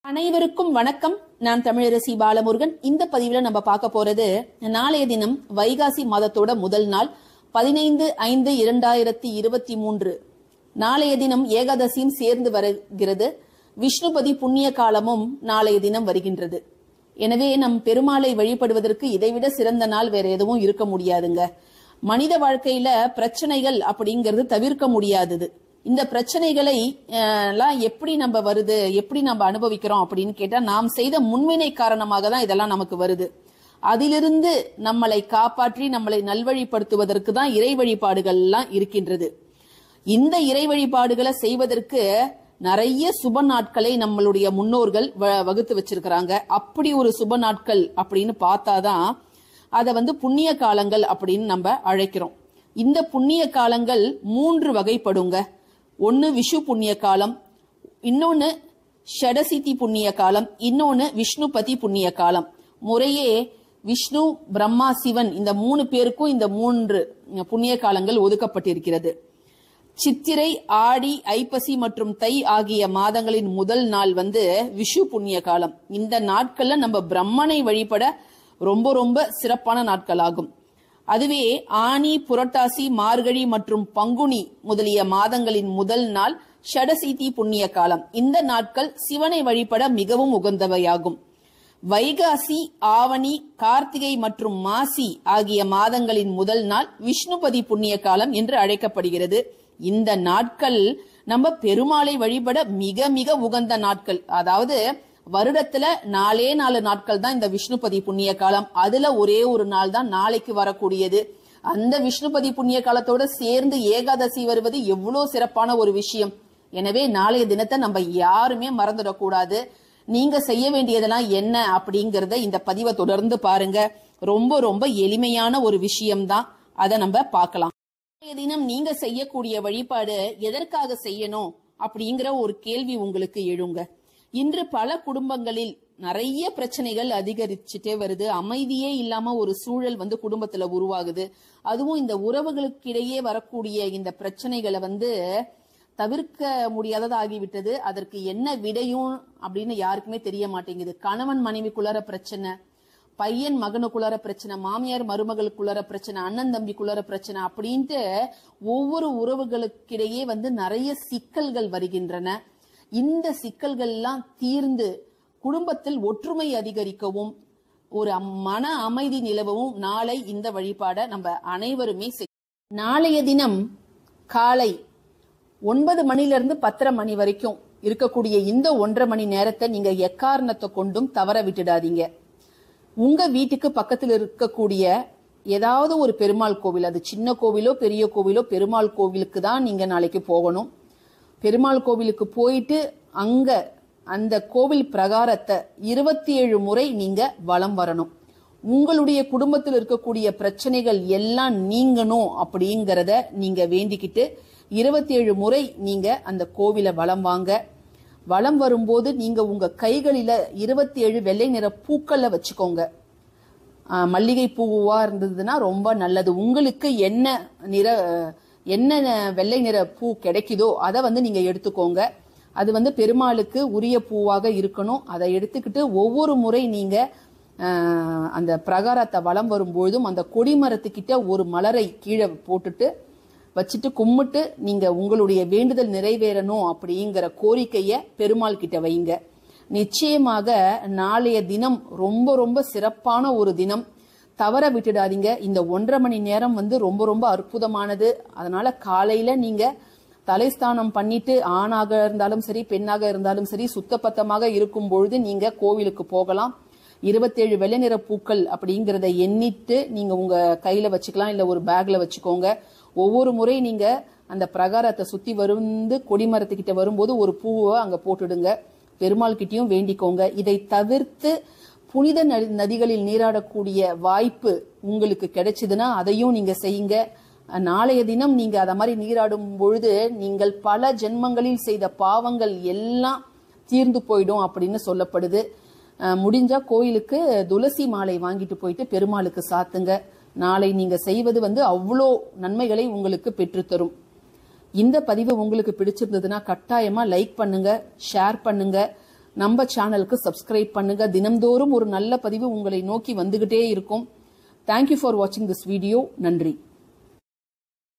அனைவருக்கும் வணக்கம் நான் தமிழரசி பாலமுருகன் இந்த பதிவுல நம்ம பார்க்க போறது நாளைய தினம் வைகாசி மாதத்தோட முதல் நாள் பதினைந்து ஐந்து இரண்டாயிரத்தி இருபத்தி மூன்று நாளைய தினம் ஏகாதசியும் சேர்ந்து வருகிறது விஷ்ணுபதி புண்ணிய காலமும் நாளைய தினம் வருகின்றது எனவே நம் பெருமாளை வழிபடுவதற்கு இதைவிட சிறந்த நாள் வேற எதுவும் இருக்க முடியாதுங்க மனித வாழ்க்கையில பிரச்சனைகள் அப்படிங்கிறது தவிர்க்க முடியாதது இந்த பிரச்சனைகளை அஹ், எல்லாம் எப்படி நம்ம வருது எப்படி நம்ம அனுபவிக்கிறோம் அப்படின்னு கேட்டா நாம் செய்த முன்வினை காரணமாக தான் இதெல்லாம் நமக்கு வருது அதிலிருந்து நம்மளை காப்பாற்றி நம்மளை நல்வழிப்படுத்துவதற்கு தான் இறை வழிபாடுகள் எல்லாம் இருக்கின்றது இந்த இறை வழிபாடுகளை செய்வதற்கு நிறைய சுப நாட்களை நம்மளுடைய முன்னோர்கள் வ- வகுத்து வச்சிருக்கிறாங்க அப்படி ஒரு சுப நாட்கள் அப்படின்னு பார்த்தாதான் அதை வந்து புண்ணிய காலங்கள் அப்படின்னு நம்ம அழைக்கிறோம் இந்த புண்ணிய காலங்கள் மூன்று வகைப்படுங்க ஒன்னு விஷு புண்ணிய காலம் இன்னொன்னு ஷடசித்தி புண்ணிய காலம் இன்னொன்னு விஷ்ணுபதி புண்ணிய காலம் முறையே விஷ்ணு பிரம்மா சிவன் இந்த மூணு பேருக்கும் இந்த மூன்று புண்ணிய காலங்கள் ஒதுக்கப்பட்டிருக்கிறது சித்திரை ஆடி ஐப்பசி மற்றும் தை ஆகிய மாதங்களின் முதல் நாள் வந்து விஷு புண்ணிய காலம் இந்த நாட்கள்ல நம்ம பிரம்மனை வழிபட ரொம்ப ரொம்ப சிறப்பான நாட்கள் ஆகும் அதுவே ஆனி புரட்டாசி மார்கழி மற்றும் பங்குனி முதலிய மாதங்களின் முதல் நாள் ஷடசீதி புண்ணிய காலம் இந்த நாட்கள் சிவனை வழிபட மிகவும் உகந்தவையாகும் வைகாசி ஆவணி கார்த்திகை மற்றும் மாசி ஆகிய மாதங்களின் முதல் நாள் விஷ்ணுபதி புண்ணிய காலம் என்று அழைக்கப்படுகிறது இந்த நாட்கள் நம்ம பெருமாளை வழிபட மிக மிக உகந்த நாட்கள் அதாவது வருடத்துல நாலே நாலு நாட்கள் தான் இந்த விஷ்ணுபதி புண்ணிய காலம் அதுல ஒரே ஒரு நாள் தான் நாளைக்கு வரக்கூடியது அந்த விஷ்ணுபதி புண்ணிய காலத்தோட சேர்ந்து ஏகாதசி வருவது எவ்வளவு சிறப்பான ஒரு விஷயம் எனவே நாளைய தினத்தை நம்ம யாருமே மறந்துடக்கூடாது நீங்க செய்ய வேண்டியதெல்லாம் என்ன அப்படிங்கறத இந்த பதிவை தொடர்ந்து பாருங்க ரொம்ப ரொம்ப எளிமையான ஒரு விஷயம்தான் அதை நம்ம பார்க்கலாம் இன்றைய தினம் நீங்க செய்யக்கூடிய வழிபாடு எதற்காக செய்யணும் அப்படிங்கிற ஒரு கேள்வி உங்களுக்கு எழுங்க இன்று பல குடும்பங்களில் நிறைய பிரச்சனைகள் அதிகரிச்சுட்டே வருது அமைதியே இல்லாம ஒரு சூழல் வந்து குடும்பத்துல உருவாகுது அதுவும் இந்த உறவுகளுக்கிடையே வரக்கூடிய இந்த பிரச்சனைகளை வந்து தவிர்க்க முடியாதது ஆகிவிட்டது அதற்கு என்ன விடையும் அப்படின்னு யாருக்குமே தெரிய மாட்டேங்குது கணவன் மனைவிக்குள்ளார பிரச்சனை பையன் மகனுக்குள்ளார பிரச்சனை மாமியார் மருமகளுக்குள்ளார பிரச்சனை அண்ணன் தம்பிக்குள்ளார பிரச்சனை அப்படின்ட்டு ஒவ்வொரு உறவுகளுக்கிடையே வந்து நிறைய சிக்கல்கள் வருகின்றன இந்த சிக்கல்கள் எல்லாம் தீர்ந்து குடும்பத்தில் ஒற்றுமை அதிகரிக்கவும் ஒரு அம்- மன அமைதி நிலவவும் நாளை இந்த வழிபாடை நம்ம அனைவருமே செய் நாளைய தினம் காலை ஒன்பது மணில இருந்து பத்தரை மணி வரைக்கும் இருக்கக்கூடிய இந்த ஒன்றரை மணி நேரத்தை நீங்க எக்காரணத்தை கொண்டும் தவற விட்டுடாதீங்க உங்க வீட்டுக்கு பக்கத்தில் இருக்கக்கூடிய ஏதாவது ஒரு பெருமாள் கோவில் அது சின்ன கோவிலோ பெரிய கோவிலோ பெருமாள் கோவிலுக்கு தான் நீங்க நாளைக்கு போகணும் பெருமாள் கோவிலுக்கு போயிட்டு அங்க அந்த கோவில் பிரகாரத்தை இருபத்தி ஏழு முறை நீங்க வலம் வரணும் உங்களுடைய குடும்பத்தில் இருக்கக்கூடிய பிரச்சனைகள் எல்லாம் நீங்கணும் அப்படிங்கறத நீங்க வேண்டிக்கிட்டு இருபத்தி ஏழு முறை நீங்க அந்த கோவிலை வலம் வாங்க வலம் வரும்போது நீங்க உங்க கைகளில இருபத்தி ஏழு வெள்ளை நிற பூக்களை வச்சுக்கோங்க ஆஹ் மல்லிகை பூவா இருந்ததுன்னா ரொம்ப நல்லது உங்களுக்கு என்ன நிற என்ன வெள்ளை நிற பூ கிடைக்குதோ அதை வந்து நீங்க எடுத்துக்கோங்க அது வந்து பெருமாளுக்கு உரிய பூவாக இருக்கணும் அதை எடுத்துக்கிட்டு ஒவ்வொரு முறை நீங்க ஆஹ், அந்த பிரகாரத்தை வலம் வரும்பொழுதும் அந்த கொடிமரத்துக்கிட்ட ஒரு மலரை கீழே போட்டுட்டு வச்சுட்டு கும்பிட்டு நீங்க உங்களுடைய வேண்டுதல் நிறைவேறணும் அப்படிங்கிற கோரிக்கைய பெருமாள் கிட்ட வைங்க நிச்சயமாக நாளைய தினம் ரொம்ப ரொம்ப சிறப்பான ஒரு தினம் தவற விட்டுடாதீங்க இந்த ஒன்றரை மணி நேரம் வந்து ரொம்ப ரொம்ப அற்புதமானது அதனால காலையில நீங்க தலைஸ்தானம் பண்ணிட்டு ஆணாக இருந்தாலும் சரி பெண்ணாக இருந்தாலும் சரி சுத்தபத்தமாக இருக்கும் பொழுது நீங்க கோவிலுக்கு போகலாம் இருபத்தேழு வெள்ளை நிற பூக்கள் அப்படிங்கறத எண்ணிட்டு நீங்க உங்க கையில வச்சுக்கலாம் இல்ல ஒரு பேக்ல வச்சுக்கோங்க ஒவ்வொரு முறை நீங்க அந்த பிரகாரத்தை சுத்தி வந்து கொடிமரத்துக்கிட்ட வரும்போது ஒரு பூவை அங்க போட்டுடுங்க பெருமாள் கிட்டயும் வேண்டிக்கோங்க இதை தவிர்த்து புனித ந- நதிகளில் நீராடக்கூடிய வாய்ப்பு உங்களுக்கு கிடைச்சதுன்னா அதையும் நீங்க செய்யுங்க நாளைய தினம் நீங்க அத மாதிரி நீராடும் பொழுது நீங்கள் பல ஜென்மங்களில் செய்த பாவங்கள் எல்லாம் தீர்ந்து போயிடும் அப்படின்னு சொல்லப்படுது அஹ் முடிஞ்சா கோயிலுக்கு துளசி மாலை வாங்கிட்டு போயிட்டு பெருமாளுக்கு சாத்துங்க நாளை நீங்க செய்வது வந்து அவ்வளோ நன்மைகளை உங்களுக்கு பெற்றுத்தரும் இந்த பதிவு உங்களுக்கு பிடிச்சிருந்ததுன்னா கட்டாயமா லைக் பண்ணுங்க ஷேர் பண்ணுங்க நம்ம சேனலுக்கு சப்ஸ்கிரைப் பண்ணுங்க தினம்தோறும் ஒரு நல்ல பதிவு உங்களை நோக்கி வந்துகிட்டே இருக்கும் தேங்க்யூ ஃபார் வாட்சிங் திஸ் வீடியோ நன்றி